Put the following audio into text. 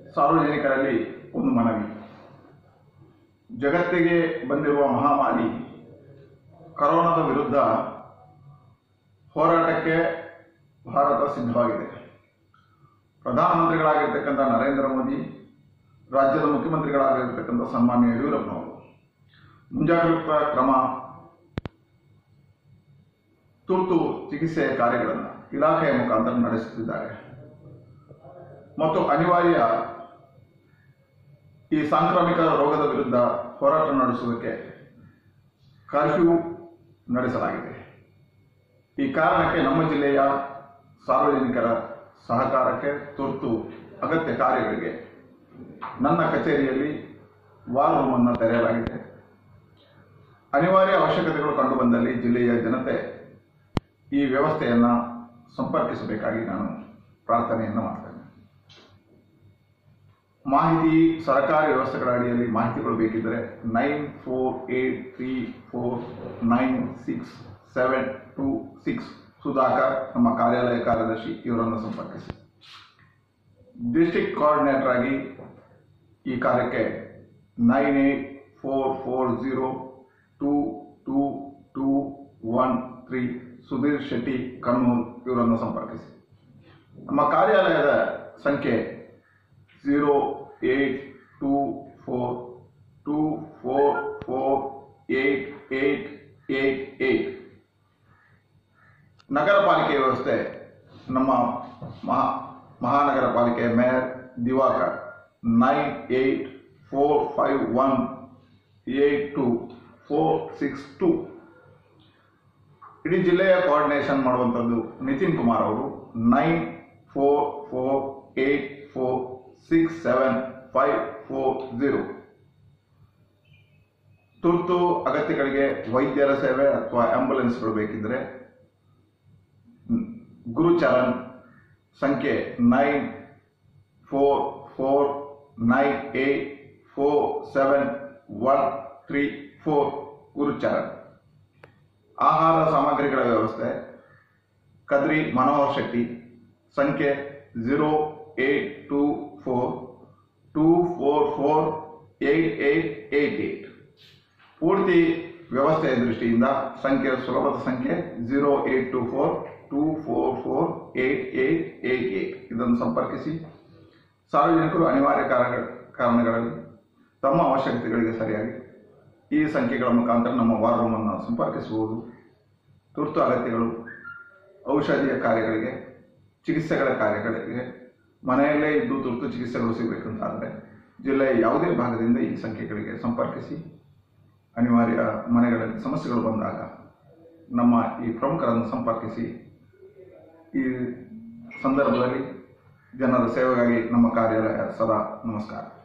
ಸಾರ್ವಜನಿಕರಲ್ಲಿ ಒಂದು ಮನವಿ ಜಗತ್ತಿಗೆ ಬಂದಿರುವ ಮಹಾಮಾರಿ ಕರೋನಾದ ವಿರುದ್ಧ ಹೋರಾಟಕ್ಕೆ ಭಾರತ ಸಿದ್ಧವಾಗಿದೆ ಪ್ರಧಾನಮಂತ್ರಿಗಳಾಗಿರ್ತಕ್ಕಂಥ ನರೇಂದ್ರ ಮೋದಿ ರಾಜ್ಯದ ಮುಖ್ಯಮಂತ್ರಿಗಳಾಗಿರ್ತಕ್ಕಂಥ ಸನ್ಮಾನ್ಯ ಯಡಿಯೂರಪ್ಪನವರು ಮುಂಜಾಗ್ರತಾ ಕ್ರಮ ತುರ್ತು ಚಿಕಿತ್ಸೆಯ ಕಾರ್ಯಗಳನ್ನು ಇಲಾಖೆಯ ಮುಖಾಂತರ ನಡೆಸುತ್ತಿದ್ದಾರೆ ಮತ್ತು ಅನಿವಾರ್ಯ ಈ ಸಾಂಕ್ರಾಮಿಕ ರೋಗದ ವಿರುದ್ಧ ಹೋರಾಟ ನಡೆಸುವುದಕ್ಕೆ ಕರ್ಫ್ಯೂ ನಡೆಸಲಾಗಿದೆ ಈ ಕಾರಣಕ್ಕೆ ನಮ್ಮ ಜಿಲ್ಲೆಯ ಸಾರ್ವಜನಿಕರ ಸಹಕಾರಕ್ಕೆ ತುರ್ತು ಅಗತ್ಯ ಕಾರ್ಯಗಳಿಗೆ ನನ್ನ ಕಚೇರಿಯಲ್ಲಿ ವಾರ್ ರೂಮನ್ನು ತೆರೆಯಲಾಗಿದೆ ಅನಿವಾರ್ಯ ಅವಶ್ಯಕತೆಗಳು ಕಂಡುಬಂದಲ್ಲಿ ಜಿಲ್ಲೆಯ ಜನತೆ ಈ ವ್ಯವಸ್ಥೆಯನ್ನು ಸಂಪರ್ಕಿಸಬೇಕಾಗಿ ನಾನು ಪ್ರಾರ್ಥನೆಯನ್ನು ಮಾಡ್ತೇನೆ ಮಾಹಿತಿ ಸರ್ಕಾರಿ ವ್ಯವಸ್ಥೆಗಳ ಅಡಿಯಲ್ಲಿ ಮಾಹಿತಿಗಳು ಬೇಕಿದ್ದರೆ nine four eight three four nine six seven two six Sudhakar ನಮ್ಮ ಕಾರ್ಯಾಲಯ ಕಾರ್ಯದರ್ಶಿ ಇವರನ್ನು ಸಂಪರ್ಕಿಸಿ ಡಿಸ್ಟ್ರಿಕ್ಟ್ ಕೋಆರ್ಡಿನೇಟರ್ ಆಗಿ ಈ ಕಾರ್ಯಕ್ಕೆ nine eight four four zero two two two one three Sudheer Shetty Kannur ಇವರನ್ನು ಸಂಪರ್ಕಿಸಿ ನಮ್ಮ ಕಾರ್ಯಾಲಯದ ಸಂಖ್ಯೆ zero eight two four two four four eight eight eight eight ನಗರ ಪಾಲಿಕೆ ವ್ಯವಸ್ಥೆ ನಮ್ಮ ಮಹಾ ಮಹಾನಗರ ಪಾಲಿಕೆ mayor Divakar nine eight four five one eight two four six two ಇಡೀ ಜಿಲ್ಲೆಯ ಕೋಆರ್ಡಿನೇಷನ್ ಮಾಡುವಂಥದ್ದು ನಿತಿನ್ ಕುಮಾರ್ ಅವರು nine four four eight four six seven five four zero ತುರ್ತು ಅಗತ್ಯಗಳಿಗೆ ವೈದ್ಯರ ಸೇವೆ ಅಥವಾ ಆಂಬ್ಯುಲೆನ್ಸ್ಗಳು ಬೇಕಿದ್ದರೆ ಗುರುಚರಣ್ ಸಂಖ್ಯೆ nine four four nine eight four seven one three four Gurucharan ಆಹಾರ ಸಾಮಗ್ರಿಗಳ ವ್ಯವಸ್ಥೆ ಕದ್ರಿ ಮನೋಹರ್ ಶೆಟ್ಟಿ ಸಂಖ್ಯೆ zero eight two four two four four eight eight eight eight ಪೂರ್ತಿ ವ್ಯವಸ್ಥೆಯ ದೃಷ್ಟಿಯಿಂದ ಸಂಖ್ಯೆ ಸುಲಭದ ಸಂಖ್ಯೆ zero eight two four two four four eight eight eight eight ಇದನ್ನು ಸಂಪರ್ಕಿಸಿ ಸಾರ್ವಜನಿಕರು ಅನಿವಾರ್ಯ ಕಾರಣ ಕಾರಣಗಳಲ್ಲಿ ತಮ್ಮ ಅವಶ್ಯಕತೆಗಳಿಗೆ ಸರಿಯಾಗಿ ಈ ಸಂಖ್ಯೆಗಳ ಮುಖಾಂತರ ನಮ್ಮ ವಾರ್ ರೂಮನ್ನು ಸಂಪರ್ಕಿಸಬಹುದು ತುರ್ತು ಅಗತ್ಯಗಳು ಔಷಧಿಯ ಕಾರ್ಯಗಳಿಗೆ ಚಿಕಿತ್ಸೆಗಳ ಕಾರ್ಯಗಳಿಗೆ ಮನೆಯಲ್ಲೇ ಇದ್ದು ತುರ್ತು ಚಿಕಿತ್ಸೆಗಳು ಸಿಗಬೇಕಂತಾದರೆ ಜಿಲ್ಲೆಯ ಯಾವುದೇ ಭಾಗದಿಂದ ಈ ಸಂಖ್ಯೆಗಳಿಗೆ ಸಂಪರ್ಕಿಸಿ ಅನಿವಾರ್ಯ ಮನೆಗಳಲ್ಲಿ ಸಮಸ್ಯೆಗಳು ಬಂದಾಗ ನಮ್ಮ ಈ ಪ್ರಮುಖರನ್ನು ಸಂಪರ್ಕಿಸಿ ಈ ಸಂದರ್ಭದಲ್ಲಿ ಜನರ ಸೇವೆಗಾಗಿ ನಮ್ಮ ಕಾರ್ಯಾಲಯ ಸದಾ ನಮಸ್ಕಾರ